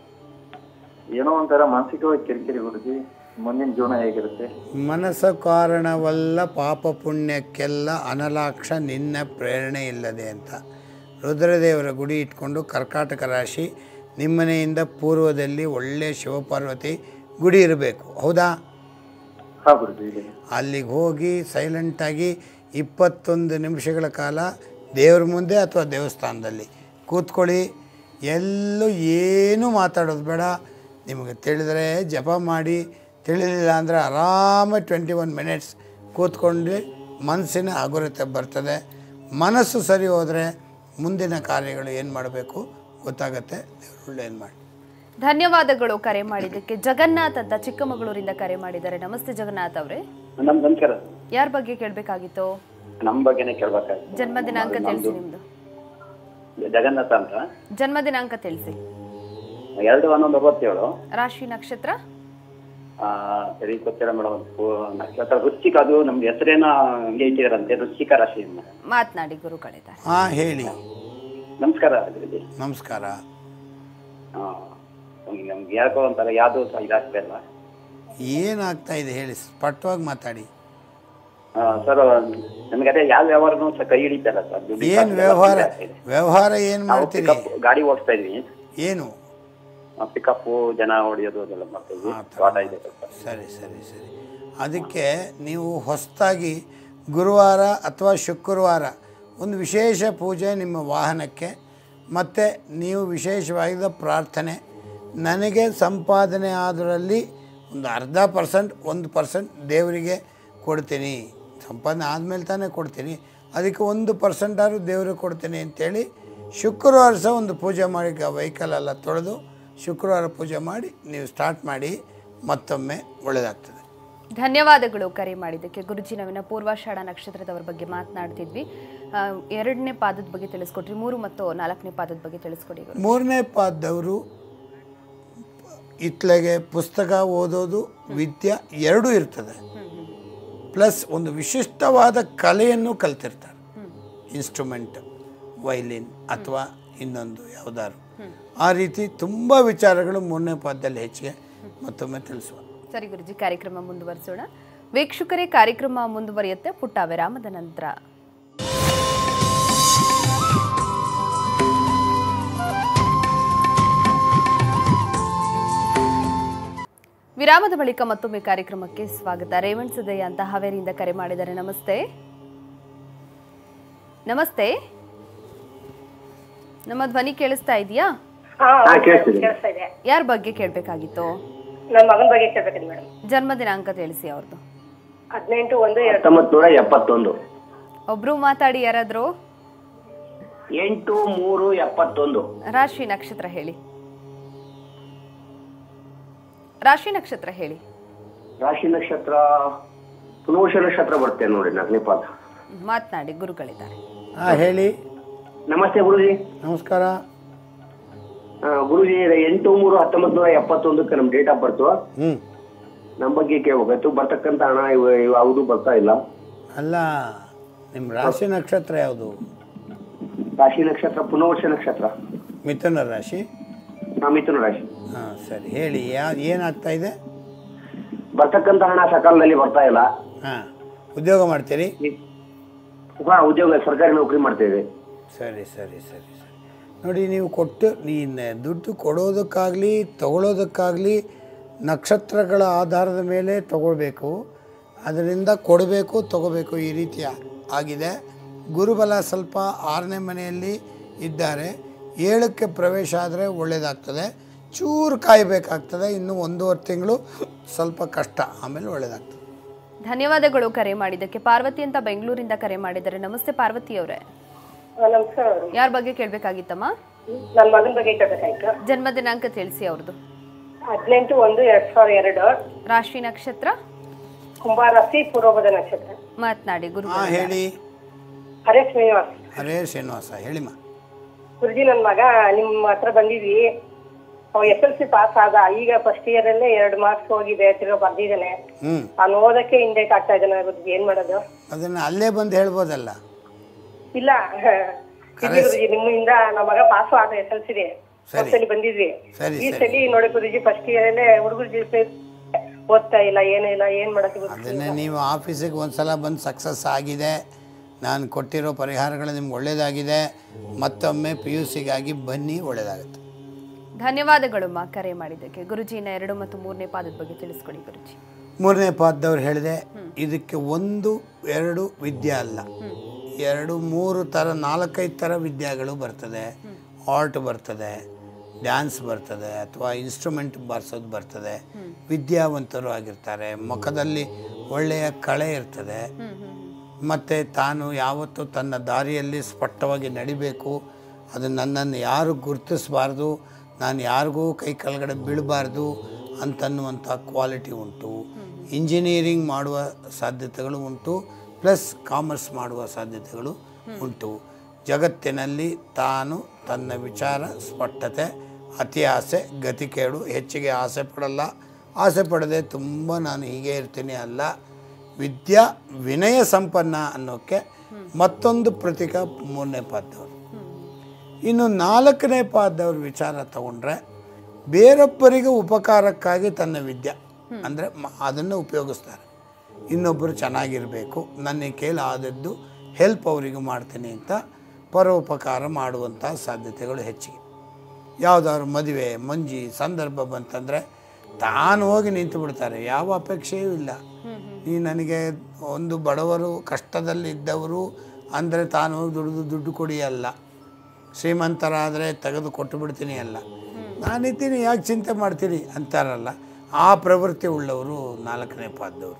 ಏನೋ ಒಂಥರ ಮಾನಸಿಕವಾಗಿ ಕಿರಿಕಿರಿ ಗುರುಜಿ ಮುಂದಿನ ಜೀವನ ಹೇಗಿರುತ್ತೆ ಮನಸ್ಸ ಕಾರಣವಲ್ಲ ಪಾಪ ಪುಣ್ಯಕ್ಕೆಲ್ಲ ಅನಲಾಕ್ಷ ನಿನ್ನ ಪ್ರೇರಣೆ ಇಲ್ಲದೆ ಅಂತ ರುದ್ರದೇವರ ಗುಡಿ ಇಟ್ಕೊಂಡು ಕರ್ಕಾಟಕ ರಾಶಿ ನಿಮ್ಮನೆಯಿಂದ ಪೂರ್ವದಲ್ಲಿ ಒಳ್ಳೆ ಶಿವಪಾರ್ವತಿ ಗುಡಿ ಇರಬೇಕು ಹೌದಾ ಹಾ ಗುರುಜಿ ಇದೆ ಅಲ್ಲಿಗೆ ಹೋಗಿ ಸೈಲೆಂಟಾಗಿ ಇಪ್ಪತ್ತೊಂದು ನಿಮಿಷಗಳ ಕಾಲ ದೇವ್ರ ಮುಂದೆ ಅಥವಾ ದೇವಸ್ಥಾನದಲ್ಲಿ ಕೂತ್ಕೊಳ್ಳಿ ಎಲ್ಲೂ ಏನೂ ಮಾತಾಡೋದು ಬೇಡ ನಿಮಗೆ ತಿಳಿದರೆ ಜಪ ಮಾಡಿ ತಿಳಿಲಿಲ್ಲ ಅಂದರೆ ಆರಾಮಾಗಿ ಟ್ವೆಂಟಿ ಒನ್ ಮಿನಿಟ್ಸ್ ಕೂತ್ಕೊಂಡು ಮನಸ್ಸಿನ ಹಗುರತೆ ಬರ್ತದೆ ಮನಸ್ಸು ಸರಿ ಹೋದರೆ ಮುಂದಿನ ಕಾರ್ಯಗಳು ಏನು ಮಾಡಬೇಕು ಗೊತ್ತಾಗತ್ತೆ ದೇವ್ರು ಒಳ್ಳೇದು ಮಾಡಿ ಧನ್ಯವಾದಗಳು ಕರೆ ಮಾಡಿದ್ದಕ್ಕೆ ಜಗನ್ನಾಥ್ ಅಂತ ಚಿಕ್ಕಮಗಳೂರಿಂದ ಕರೆ ಮಾಡಿದ್ದಾರೆ ನಮಸ್ತೆ ಜಗನ್ನಾಥ್ ಅವರೇ ನಮ್ ನಮಸ್ಕಾರ ಯಾರ ಬಗ್ಗೆ ಕೇಳಬೇಕಾಗಿತ್ತು ನಮ್ ಬಗ್ಗೆನೇ ಕೇಳ್ಬೇಕಾಗಿತ್ತು ಜನ್ಮ ದಿನಾಂಕ ತಿಳಿಸಿ ನಿಮ್ದು ಜಗನ್ನಾಥ ಅಂತ ಜನ್ಮ ದಿನಾಂಕ ತಿಳಿಸಿ ಎರಡು ಹನ್ನೊಂದು ಅರವತ್ತೇಳು ರಾಶಿ ನಕ್ಷತ್ರ ಆ, ಸರಿ ಗೊತ್ತಿಲ್ಲ ಮೇಡಮ್ ನಕ್ಷತ್ರ ವೃಶ್ಚಿಕ ಅದು ನಮ್ಗೆ ಹೆಸರೇನ ಹಂಗೆ ಇಟ್ಟಿದಾರಂತೆ ವೃಶ್ಚಿಕ ರಾಶಿ ಅಂತ. ಮಾತನಾಡಿ ಗುರುಗಳಿದ್ದಾರೆ ಹಾಂ ಹೇಳಿ ನಮಸ್ಕಾರ ಗುರುಜಿ ನಮಸ್ಕಾರ ಆ, ನಮ್ಗೆ ನಮ್ಗೆ ಯಾಕೋ ಒಂಥರ ಯಾವ್ದು ಸಹ ಇದಾಗ್ತಾ ಇಲ್ಲ ಏನಾಗ್ತಾ ಇದೆ ಹೇಳಿ ಸ್ಪಷ್ಟವಾಗಿ ಮಾತಾಡಿ ಸರ್ ನಮ್ಗೆ ಅದೇ ಯಾವ ವ್ಯವಹಾರನೂ ಸಹ ಕೈ ಹಿಡಿತಾ ಇಲ್ಲ ಸರ್ ದುಡ್ಡು ಏನು ಕಾಸು ಎಲ್ಲ ವ್ಯವಹಾರ ಆಗ್ತಾ ಇದೆ. ವ್ಯವಹಾರ ಏನು ನಾವು ಮಾಡ್ತೀರಿ pickup ಗಾಡಿ ಓಡಿಸ್ತಾ ಇದ್ವಿ ಏನು ಪಿಕಪ್ಪು ಜನ ಹೊಡೆಯೋದು ಅದೆಲ್ಲ ಮಾಡ್ತೀವಿ ಆ ಥರ ತೋಟ ಇದೆ ಸ್ವಲ್ಪ ಸರಿ ಸರಿ ಸರಿ ಅದಕ್ಕೆ ನೀವು ಹೊಸದಾಗಿ ಗುರುವಾರ ಅಥವಾ ಶುಕ್ರವಾರ ಒಂದು ವಿಶೇಷ ಪೂಜೆ ನಿಮ್ಮ ವಾಹನಕ್ಕೆ ಮತ್ತು ನೀವು ವಿಶೇಷವಾಗಿದ್ದ ಪ್ರಾರ್ಥನೆ ನನಗೆ ಸಂಪಾದನೆ ಆದರಲ್ಲಿ ಒಂದು ಅರ್ಧ ಪರ್ಸೆಂಟ್ ಒಂದು ಪರ್ಸೆಂಟ್ ದೇವರಿಗೆ ಕೊಡ್ತೀನಿ ಸಂಪಾದನೆ ಆದಮೇಲೆ ತಾನೇ ಕೊಡ್ತೀನಿ ಅದಕ್ಕೆ ಒಂದು ಪರ್ಸೆಂಟಾದ್ರು ದೇವ್ರಿಗೆ ಕೊಡ್ತೀನಿ ಅಂತೇಳಿ ಶುಕ್ರವಾರ ಸಹ ಒಂದು ಪೂಜೆ ಮಾಡಿ ವೆಹಿಕಲ್ ಎಲ್ಲ ತೊಳೆದು ಶುಕ್ರವಾರ ಪೂಜೆ ಮಾಡಿ ನೀವು ಸ್ಟಾರ್ಟ್ ಮಾಡಿ ಮತ್ತೊಮ್ಮೆ ಒಳ್ಳೆಯದಾಗ್ತದೆ ಧನ್ಯವಾದಗಳು ಕರೆ ಮಾಡಿದ್ದಕ್ಕೆ ಗುರುಜಿ ನಾವಿನ ಪೂರ್ವಾಷಾಢ ನಕ್ಷತ್ರದವ್ರ ಬಗ್ಗೆ ಮಾತನಾಡ್ತಿದ್ವಿ ಆ, ಎರಡನೇ ಪಾದದ ಬಗ್ಗೆ ತಿಳಿಸ್ಕೊಟ್ರಿ ಮೂರು ಮತ್ತು ನಾಲ್ಕನೇ ಪಾದದ ಬಗ್ಗೆ ತಿಳಿಸ್ಕೊಡಿ ಗುರು ಮೂರನೇ ಪಾದದವರು ಇತ್ಲೆಗೆ ಪುಸ್ತಕ ಓದೋದು ವಿದ್ಯೆ ಎರಡೂ ಇರ್ತದೆ ಪ್ಲಸ್ ಒಂದು ವಿಶಿಷ್ಟವಾದ ಕಲೆಯನ್ನು ಕಲ್ತಿರ್ತಾರೆ ಇನ್ಸ್ಟ್ರೂಮೆಂಟ್ ವೈಲಿನ್ ಅಥವಾ ಇನ್ನೊಂದು ಯಾವುದಾದ್ರು ಆ ರೀತಿ ತುಂಬ ವಿಚಾರಗಳು ಮೂರನೇ ಪಾದದಲ್ಲಿ ಹೆಚ್ಚಿಗೆ ಮತ್ತೊಮ್ಮೆ ತಿಳಿಸುವ ಸರಿ ಗುರುಜಿ ಕಾರ್ಯಕ್ರಮ ಮುಂದುವರಿಸೋಣ ವೀಕ್ಷಕರೇ ಕಾರ್ಯಕ್ರಮ ಮುಂದುವರಿಯುತ್ತೆ ಪುಟ್ಟ ವಿರಾಮದ ನಂತರ ವಿರಾಮದ ಬಳಿಕ ಮತ್ತೊಮ್ಮೆ ಕಾರ್ಯಕ್ರಮಕ್ಕೆ ಸ್ವಾಗತ ರೇವಣ್ ಸಿದ್ದಯ್ಯ ಅಂತ ಹಾವೇರಿಯಿಂದ ಕರೆ ಮಾಡಿದ್ದಾರೆ ನಮಸ್ತೆ ನಮಸ್ತೆ ನಮ್ಮ ಧ್ವನಿ ಕೇಳಿಸ್ತಾ ಇದೆಯಾ ಹಾ ಹಾ, ಕೇಳ್ತಿದೆ. ಕೇಳಿಸ್ತಾ ಇದೆ ಯಾರ ಬಗ್ಗೆ ಕೇಳಬೇಕಾಗಿತ್ತು ನನ್ನ ಮಗನ ಬಗ್ಗೆ ಕೇಳ್ಬೇಕಿದೆ ಮೇಡಮ್ ಜನ್ಮ ದಿನಾಂಕ ತಿಳಿಸಿ ಅವ್ರದ್ದು ಹದಿನೆಂಟು ಒಂದು ಎರಡು ಹತ್ತೊಂಬತ್ತು ನೂರ ಎಪ್ಪತ್ತೊಂದು ಒಬ್ರು ಮಾತಾಡಿ ಯಾರಾದ್ರು ಎಂಟು ಮೂರು ಎಪ್ಪತ್ತೊಂದು ರಾಶಿ ನಕ್ಷತ್ರ ಹೇಳಿ ರಾಶಿ ನಕ್ಷತ್ರ ಹೇಳಿ ರಾಶಿ ನಕ್ಷತ್ರ ಪುನೋಷ ನಕ್ಷತ್ರ ಬರುತ್ತೆ ನೋಡಿ ನಾಲ್ಕನೇ ಪಾದ ಮಾತನಾಡಿ ಗುರುಗಳಿದ್ದಾರೆ ಹಾಂ ಹೇಳಿ ನಮಸ್ತೆ ಗುರುಜಿ ನಮಸ್ಕಾರ ಆ, ಗುರುಜಿ ಎಂಟು ಮೂರು ಹತ್ತೊಂಬತ್ತು ನೂರ ಎಪ್ಪತ್ತೊಂದಕ್ಕೆ ನಮ್ಮ ಡೇಟ್ ಆಫ್ ಬರ್ತು ಹ್ಞೂ ನಮ್ಮ ಬಗ್ಗೆ ಕೇಳ್ಬೇಕಾಯ್ತು ಬರ್ತಕ್ಕಂಥ ಹಣ ಇವ ಇವ ಯಾವುದು ಬರ್ತಾ ಇಲ್ಲ ಅಲ್ಲ ನಿಮ್ಮ ರಾಶಿ ನಕ್ಷತ್ರ ಯಾವುದು ರಾಶಿ ನಕ್ಷತ್ರ ಪುನರ್ವರ್ಷ ನಕ್ಷತ್ರ ಮಿಥುನ ರಾಶಿ ಆ, ಮಿಥುನ ರಾಶಿ ಹಾಂ ಸರಿ ಹೇಳಿ ಯಾ ಏನಾಗ್ತಾ ಇದೆ ಬರ್ತಕ್ಕಂಥ ಹಣ ಸಕಾಲದಲ್ಲಿ ಬರ್ತಾ ಇಲ್ಲ ಹಾಂ ಉದ್ಯೋಗ ಮಾಡ್ತೀರಿ ಹಾ ಉದ್ಯೋಗ ಸರ್ಕಾರಿ ನೌಕರಿ ಮಾಡ್ತೇವೆ ಸರಿ ಸರಿ ಸರಿ ಸರಿ ನೋಡಿ ನೀವು ಕೊಟ್ಟು ನೀನು ದುಡ್ಡು ಕೊಡೋದಕ್ಕಾಗಲಿ ತಗೊಳ್ಳೋದಕ್ಕಾಗಲಿ ನಕ್ಷತ್ರಗಳ ಆಧಾರದ ಮೇಲೆ ತಗೊಳ್ಬೇಕು ಅದರಿಂದ ಕೊಡಬೇಕು ತಗೋಬೇಕು ಈ ರೀತಿ ಆ- ಆಗಿದೆ ಗುರುಬಲ ಸ್ವಲ್ಪ ಆರನೇ ಮನೆಯಲ್ಲಿ ಇದ್ದಾರೆ ಏಳಕ್ಕೆ ಪ್ರವೇಶ ಆದರೆ ಒಳ್ಳೆಯದಾಗ್ತದೆ ಚೂರು ಕಾಯಬೇಕಾಗ್ತದೆ ಇನ್ನು ಒಂದೂವರೆ ತಿಂಗಳು ಸ್ವಲ್ಪ ಕಷ್ಟ ಆಮೇಲೆ ಒಳ್ಳೆಯದಾಗ್ತದೆ ಧನ್ಯವಾದಗಳು ಕರೆ ಮಾಡಿದ್ದಕ್ಕೆ ಪಾರ್ವತಿ ಅಂತ ಬೆಂಗಳೂರಿಂದ ಕರೆ ಮಾಡಿದ್ದಾರೆ ನಮಸ್ತೆ ಪಾರ್ವತಿ ಅವರೇ ಆ, ನಮಸ್ಕಾರ ಮೇಡಮ್ ಯಾರ ಬಗ್ಗೆ ಕೇಳಬೇಕಾಗಿತ್ತಮ್ಮ ನನ್ನ ಮಗನ ಬಗ್ಗೆ ಕೇಳ್ಬೇಕಾಯ್ತು ಜನ್ಮ ದಿನಾಂಕ ತಿಳಿಸಿ ಅವ್ರದ್ದು ಹದಿನೆಂಟು ಒಂದು ಎರಡ್ ಸಾವಿರ ಎರಡು ರಾಶಿ ನಕ್ಷತ್ರ ಕುಂಭರಾಶಿ ಪೂರ್ವಭದ ನಕ್ಷತ್ರ ಮಾತನಾಡಿ ಗುರು ಹಾಂ ಹೇಳಿ ಹರೇ ಶ್ರೀನಿವಾಸ್ ಹರೇ ಶ್ರೀನಿವಾಸ ಹೇಳಿಮ್ಮ ಗುರುಜಿ ನನ್ನ ಮಗ ನಿಮ್ಮ ಹತ್ರ ಬಂದಿದ್ವಿ ಅವ ಎಸ್ ಎಲ್ ಸಿ ಪಾಸ್ ಆದ ಈಗ ಫಸ್ಟ್ ಇಯರ್ ಅಲ್ಲೇ ಎರಡು ಮಾರ್ಕ್ಸ್ ಹೋಗಿದೆ ತಿರ್ಗಾ ಬರ್ದಿದ್ದಾನೆ ಹ್ಞೂ ಅವ್ನು ಓದಕ್ಕೆ ಹಿಂದೆ ಆಗ್ತಾ ಇದ್ದಾನೆ ಗುರುಜಿ ಏನ್ ಮಾಡೋದು ಅದನ್ನು ಅಲ್ಲೇ ಬಂದು ಹೇಳ್ಬೋದಲ್ಲ ಇಲ್ಲ ಇಲ್ಲಿ ಗುರುಜಿ ನಿಮ್ಮಿಂದ ನಮ್ಮ ಮಗ ಪಾಸ್ ಆದ ಎಸ್ ಎಲ್ ಸಿ ಸರಿ. ಸಲಿ ಬಂದಿದ್ವಿ ಸರಿ, ಈ ಸರಿ. ಸಲಿ ನೋಡಿ ಗುರುಜಿ ಫಸ್ಟ್ ಇಯರ್ ಅಲ್ಲೇ ಹುಡುಗರ ಜೊತೆ ಓದ್ತಾ ಇಲ್ಲ ಏನೂ ಇಲ್ಲ ಏನ್ ಮಾಡಕ್ಕೆ ಗೊತ್ತಿಲ್ಲ ಅದನ್ನೇ ನೀವು ಆಫೀಸಿಗೆ ಒಂದು ಸಲ ಬಂದು ಸಕ್ಸಸ್ ಆಗಿದೆ ನಾನು ಕೊಟ್ಟಿರೋ ಪರಿಹಾರಗಳು ನಿಮ್ಗೆ ಒಳ್ಳೆಯದಾಗಿದೆ ಮತ್ತೊಮ್ಮೆ ಪಿ ಯು ಸಿಗಾಗಿ ಬನ್ನಿ ಒಳ್ಳೆಯದಾಗುತ್ತೆ ಧನ್ಯವಾದಗಳು ಮಾ ಕರೆ ಮಾಡಿದ್ದಕ್ಕೆ ಗುರುಜಿನ ಎರಡು ಮತ್ತು ಮೂರನೇ ಪಾದದ ಬಗ್ಗೆ ತಿಳಿಸ್ಕೊಡಿ ಗುರುಜಿ ಮೂರನೇ ಪಾದದವ್ರು ಹೇಳಿದೆ ಇದಕ್ಕೆ ಒಂದು ಎರಡು ವಿದ್ಯೆ ಅಲ್ಲ ಎರಡು ಮೂರು ಥರ ನಾಲ್ಕೈದು ಥರ ವಿದ್ಯೆಗಳು ಬರ್ತದೆ ಆರ್ಟ್ ಬರ್ತದೆ ಡ್ಯಾನ್ಸ್ ಬರ್ತದೆ ಅಥವಾ ಇನ್ಸ್ಟ್ರೂಮೆಂಟ್ ಬಾರಿಸೋದು ಬರ್ತದೆ ವಿದ್ಯಾವಂತರು ಆಗಿರ್ತಾರೆ ಮುಖದಲ್ಲಿ ಒಳ್ಳೆಯ ಕಳೆ ಇರ್ತದೆ ಮತ್ತು ತಾನು ಯಾವತ್ತೂ ತನ್ನ ದಾರಿಯಲ್ಲಿ ಸ್ಪಷ್ಟವಾಗಿ ನಡಿಬೇಕು ಅದು ನನ್ನನ್ನು ಯಾರು ಗುರುತಿಸಬಾರ್ದು ನಾನು ಯಾರಿಗೂ ಕೈ ಕೆಳಗಡೆ ಬೀಳಬಾರ್ದು ಅಂತನ್ನುವಂಥ ಕ್ವಾಲಿಟಿ ಉಂಟು ಇಂಜಿನಿಯರಿಂಗ್ ಮಾಡುವ ಸಾಧ್ಯತೆಗಳು ಉಂಟು ಪ್ಲಸ್ ಕಾಮರ್ಸ್ ಮಾಡುವ ಸಾಧ್ಯತೆಗಳು ಉಂಟು ಜಗತ್ತಿನಲ್ಲಿ ತಾನು ತನ್ನ ವಿಚಾರ ಸ್ಪಷ್ಟತೆ ಅತಿ ಆಸೆ ಗತಿ ಕೇಡು ಹೆಚ್ಚಿಗೆ ಆಸೆ ಪಡಲ್ಲ ಆಸೆ ಪಡದೆ ತುಂಬ ನಾನು ಹೀಗೆ ಇರ್ತೀನಿ ಅಲ್ಲ ವಿದ್ಯಾ ವಿನಯ ಸಂಪನ್ನ ಅನ್ನೋಕ್ಕೆ ಮತ್ತೊಂದು ಪ್ರತೀಕ ಮೂರನೇ ಪಾದದವರು ಇನ್ನು ನಾಲ್ಕನೇ ಪಾದದವ್ರ ವಿಚಾರ ತಗೊಂಡ್ರೆ ಬೇರೊಬ್ಬರಿಗೆ ಉಪಕಾರಕ್ಕಾಗಿ ತನ್ನ ವಿದ್ಯೆ ಅಂದರೆ ಅದನ್ನು ಉಪಯೋಗಿಸ್ತಾರೆ ಇನ್ನೊಬ್ಬರು ಚೆನ್ನಾಗಿರಬೇಕು ನನ್ನ ಕೈಲಿ ಆದದ್ದು ಹೆಲ್ಪ್ ಅವರಿಗೆ ಮಾಡ್ತೀನಿ ಅಂತ ಪರೋಪಕಾರ ಮಾಡುವಂಥ ಸಾಧ್ಯತೆಗಳು ಹೆಚ್ಚಿಗೆ ಯಾವುದಾದ್ರು ಮದುವೆ ಮಂಜಿ ಸಂದರ್ಭ ಬಂತಂದರೆ ತಾನು ಹೋಗಿ ನಿಂತು ಬಿಡ್ತಾರೆ ಯಾವ ಅಪೇಕ್ಷೆಯೂ ಇಲ್ಲ ಈ ನನಗೆ ಒಂದು ಬಡವರು ಕಷ್ಟದಲ್ಲಿದ್ದವರು ಅಂದರೆ ತಾನು ಹೋಗಿ ದುಡಿದು ದುಡ್ಡು ಕೊಡಿ ಅಲ್ಲ ಶ್ರೀಮಂತರಾದರೆ ತೆಗೆದು ಕೊಟ್ಟು ಬಿಡ್ತೀನಿ ಅಲ್ಲ ನಾನಿದ್ದೀನಿ ಯಾಕೆ ಚಿಂತೆ ಮಾಡ್ತೀರಿ ಅಂತಾರಲ್ಲ ಆ ಪ್ರವೃತ್ತಿ ಉಳ್ಳವರು ನಾಲ್ಕನೇ ಪಾದದವರು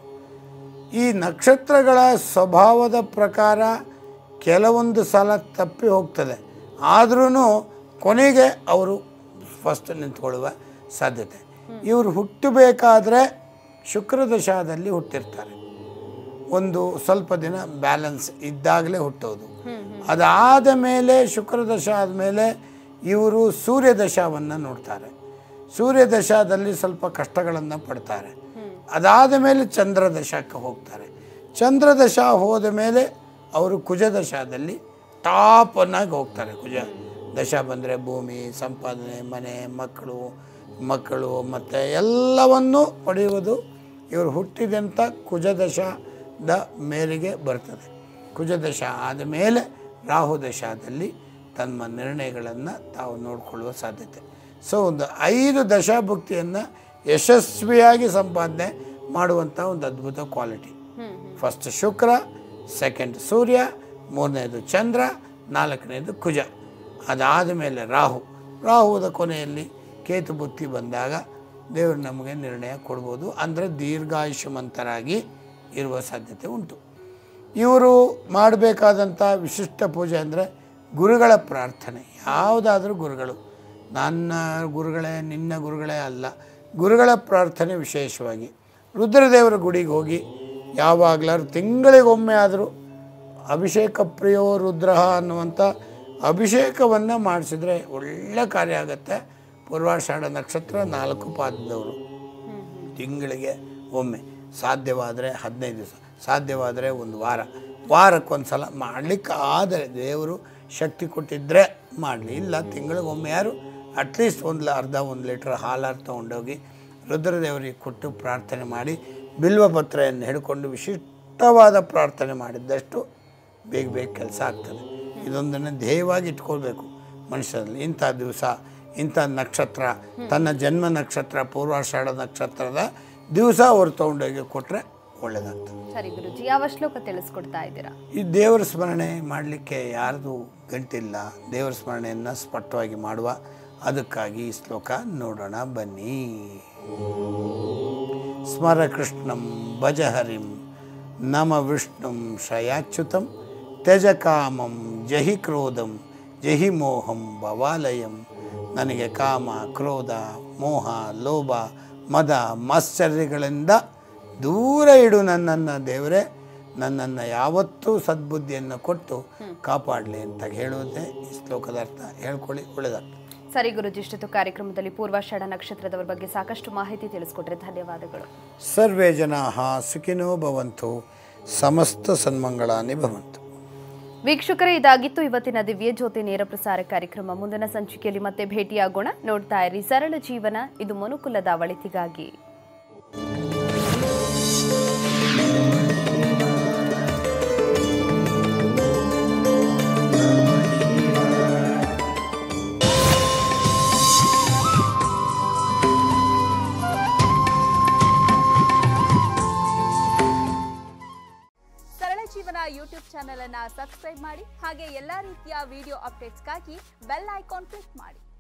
ಈ ನಕ್ಷತ್ರಗಳ ಸ್ವಭಾವದ ಪ್ರಕಾರ ಕೆಲವೊಂದು ಸಲ ತಪ್ಪಿ ಹೋಗ್ತದೆ ಆದ್ರೂ ಕೊನೆಗೆ ಅವರು ಫಸ್ಟ್ ನಿಂತ್ಕೊಳ್ಳುವ ಸಾಧ್ಯತೆ ಇವರು ಹುಟ್ಟಬೇಕಾದ್ರೆ ಶುಕ್ರದಶಾದಲ್ಲಿ ಹುಟ್ಟಿರ್ತಾರೆ ಒಂದು ಸ್ವಲ್ಪ ದಿನ ಬ್ಯಾಲೆನ್ಸ್ ಇದ್ದಾಗಲೇ ಹುಟ್ಟೋದು ಅದಾದ ಮೇಲೆ ಶುಕ್ರದಶ ಆದಮೇಲೆ ಇವರು ಸೂರ್ಯದಶಾವನ್ನು ನೋಡ್ತಾರೆ ಸೂರ್ಯದಶಾದಲ್ಲಿ ಸ್ವಲ್ಪ ಕಷ್ಟಗಳನ್ನು ಪಡ್ತಾರೆ ಅದಾದ ಮೇಲೆ ಚಂದ್ರದಶಕ್ಕೆ ಹೋಗ್ತಾರೆ ಚಂದ್ರದಶ ಹೋದ ಮೇಲೆ ಅವರು ಕುಜದಶಾದಲ್ಲಿ ಟಾಪನ್ನಾಗಿ ಹೋಗ್ತಾರೆ ಕುಜ ದಶ ಬಂದರೆ ಭೂಮಿ ಸಂಪಾದನೆ ಮನೆ ಮಕ್ಕಳು ಮಕ್ಕಳು ಮತ್ತು ಎಲ್ಲವನ್ನೂ ಪಡೆಯುವುದು ಇವರು ಹುಟ್ಟಿದಂಥ ಕುಜದಶದ ಮೇರೆಗೆ ಬರ್ತದೆ ಕುಜದಶ ಆದ ಮೇಲೆ ರಾಹುದಶಾದಲ್ಲಿ ತಮ್ಮ ನಿರ್ಣಯಗಳನ್ನು ತಾವು ನೋಡಿಕೊಳ್ಳುವ ಸಾಧ್ಯತೆ ಸೊ ಒಂದು ಐದು ದಶಾಭುಕ್ತಿಯನ್ನು ಯಶಸ್ವಿಯಾಗಿ ಸಂಪಾದನೆ ಮಾಡುವಂಥ ಒಂದು ಅದ್ಭುತ ಕ್ವಾಲಿಟಿ ಫಸ್ಟ್ ಶುಕ್ರ ಸೆಕೆಂಡ್ ಸೂರ್ಯ ಮೂರನೇದು ಚಂದ್ರ ನಾಲ್ಕನೇದು ಕುಜ ಅದಾದ ಮೇಲೆ ರಾಹು ರಾಹುದ ಕೊನೆಯಲ್ಲಿ ಕೇತು ಬುತ್ತಿ ಬಂದಾಗ ದೇವರು ನಮಗೆ ನಿರ್ಣಯ ಕೊಡ್ಬೋದು ಅಂದರೆ ದೀರ್ಘಾಯುಷ್ಯವಂತರಾಗಿ ಇರುವ ಸಾಧ್ಯತೆ ಉಂಟು ಇವರು ಮಾಡಬೇಕಾದಂಥ ವಿಶಿಷ್ಟ ಪೂಜೆ ಅಂದರೆ ಗುರುಗಳ ಪ್ರಾರ್ಥನೆ ಯಾವುದಾದ್ರೂ ಗುರುಗಳು ನನ್ನ ಗುರುಗಳೇ ನಿನ್ನ ಗುರುಗಳೇ ಅಲ್ಲ ಗುರುಗಳ ಪ್ರಾರ್ಥನೆ ವಿಶೇಷವಾಗಿ ರುದ್ರದೇವರ ಗುಡಿಗೆ ಹೋಗಿ ಯಾವಾಗಲಾದ್ರು ತಿಂಗಳಿಗೊಮ್ಮೆ ಆದರೂ ಅಭಿಷೇಕ ಪ್ರಿಯೋ ರುದ್ರ ಅನ್ನುವಂಥ ಅಭಿಷೇಕವನ್ನು ಮಾಡಿಸಿದ್ರೆ ಒಳ್ಳೆ ಕಾರ್ಯ ಆಗುತ್ತೆ ಪೂರ್ವಾಷಾಢ ನಕ್ಷತ್ರ ನಾಲ್ಕು ಪಾದದವರು ತಿಂಗಳಿಗೆ ಒಮ್ಮೆ ಸಾಧ್ಯವಾದರೆ ಹದಿನೈದು ದಿವಸ ಸಾಧ್ಯವಾದರೆ ಒಂದು ವಾರ ವಾರಕ್ಕೊಂದು ಸಲ ಮಾಡಲಿಕ್ಕೆ ಆದರೆ ದೇವರು ಶಕ್ತಿ ಕೊಟ್ಟಿದ್ದರೆ ಮಾಡಲಿ ಇಲ್ಲ ತಿಂಗಳಿಗೊಮ್ಮೆ ಯಾರು ಅಟ್ಲೀಸ್ಟ್ ಒಂದು ಅರ್ಧ ಒಂದು ಲೀಟ್ರ್ ಹಾಲಾರು ತೊಗೊಂಡೋಗಿ ರುದ್ರದೇವರಿಗೆ ಕೊಟ್ಟು ಪ್ರಾರ್ಥನೆ ಮಾಡಿ ಬಿಲ್ವಪತ್ರೆಯನ್ನು ಹಿಡ್ಕೊಂಡು ವಿಶಿಷ್ಟವಾದ ಪ್ರಾರ್ಥನೆ ಮಾಡಿದ್ದಷ್ಟು ಬೇಗ ಬೇಗ ಕೆಲಸ ಆಗ್ತದೆ ಇದೊಂದನ್ನು ಧ್ಯೇಯವಾಗಿ ಇಟ್ಕೊಳ್ಬೇಕು ಮನುಷ್ಯರಲ್ಲಿ ಇಂಥ ದಿವಸ ಇಂಥ ನಕ್ಷತ್ರ ತನ್ನ ಜನ್ಮ ನಕ್ಷತ್ರ ಪೂರ್ವಾಷಾಢ ನಕ್ಷತ್ರದ ದಿವಸ ಅವ್ರು ತೊಗೊಂಡೋಗಿ ಕೊಟ್ಟರೆ ಒಳ್ಳೆಯದಾಗ್ತದೆ ಸರಿ ಗುರುಜಿ ಯಾವ ಶ್ಲೋಕ ತಿಳಿಸ್ಕೊಡ್ತಾ ಇದ್ದೀರಾ ಈ ದೇವರ ಸ್ಮರಣೆ ಮಾಡಲಿಕ್ಕೆ ಯಾರ್ದು ಗಂಟಿಲ್ಲ ದೇವರ ಸ್ಮರಣೆಯನ್ನು ಸ್ಪಷ್ಟವಾಗಿ ಮಾಡುವ ಅದಕ್ಕಾಗಿ ಈ ಶ್ಲೋಕ ನೋಡೋಣ ಬನ್ನಿ ಸ್ಮರ ಕೃಷ್ಣಂ ಭಜ ಹರಿಂ ನಮ ವಿಷ್ಣುಂ ಶಯಾಚ್ಯುತಂ ತ್ಯಜ ಕಾಮಂ ಜಹಿ ಕ್ರೋಧಂ ಜಹಿ ಮೋಹಂ ಭವಾಲಯಂ ನನಗೆ ಕಾಮ ಕ್ರೋಧ ಮೋಹ ಲೋಭ ಮದ ಮಾಶ್ಚರ್ಯಗಳಿಂದ ದೂರ ಇಡು ನನ್ನನ್ನು ದೇವರೇ ನನ್ನನ್ನು ಯಾವತ್ತೂ ಸದ್ಬುದ್ಧಿಯನ್ನು ಕೊಟ್ಟು ಕಾಪಾಡಲಿ ಅಂತ ಹೇಳುವುದೇ ಈ ಶ್ಲೋಕದ ಅರ್ಥ ಹೇಳ್ಕೊಳ್ಳಿ ಒಳ್ಳೆಯದಾಗ್ತದೆ ಸರಿ ಗುರುಜಿ ಇಷ್ಟೊತ್ತು ಕಾರ್ಯಕ್ರಮದಲ್ಲಿ ಪೂರ್ವಾಷಾಢ ನಕ್ಷತ್ರದವರ ಬಗ್ಗೆ ಸಾಕಷ್ಟು ಮಾಹಿತಿ ತಿಳಿಸ್ಕೊಟ್ರೆ ಧನ್ಯವಾದಗಳು ಸರ್ವೇ ಜನಾ ಸುಖಿನೋ ಭವಂತು ಸಮಸ್ತ ಸನ್ಮಂಗಳಾನಿ ಭವಂತು ವೀಕ್ಷಕರೇ ಇದಾಗಿತ್ತು ಇವತ್ತಿನ ದಿವ್ಯ ಜ್ಯೋತಿ ನೇರ ಪ್ರಸಾರ ಕಾರ್ಯಕ್ರಮ ಮುಂದಿನ ಸಂಚಿಕೆಯಲ್ಲಿ ಮತ್ತೆ ಭೇಟಿಯಾಗೋಣ ನೋಡ್ತಾ ಇರಿ ಸರಳ ಜೀವನ ಇದು ಮನುಕುಲದ ಒಳಿತಿಗಾಗಿ ಸರಳ ಜೀವನ ಯೂಟ್ಯೂಬ್ ಚಾನೆಲ್ ಅನ್ನ ಸಬ್ಸ್ಕ್ರೈಬ್ ಮಾಡಿ ಹಾಗೆ ಎಲ್ಲಾ ರೀತಿಯ ವಿಡಿಯೋ ಅಪ್ಡೇಟ್ಸ್ಗಾಗಿ ಬೆಲ್ ಐಕಾನ್ ಕ್ಲಿಕ್ ಮಾಡಿ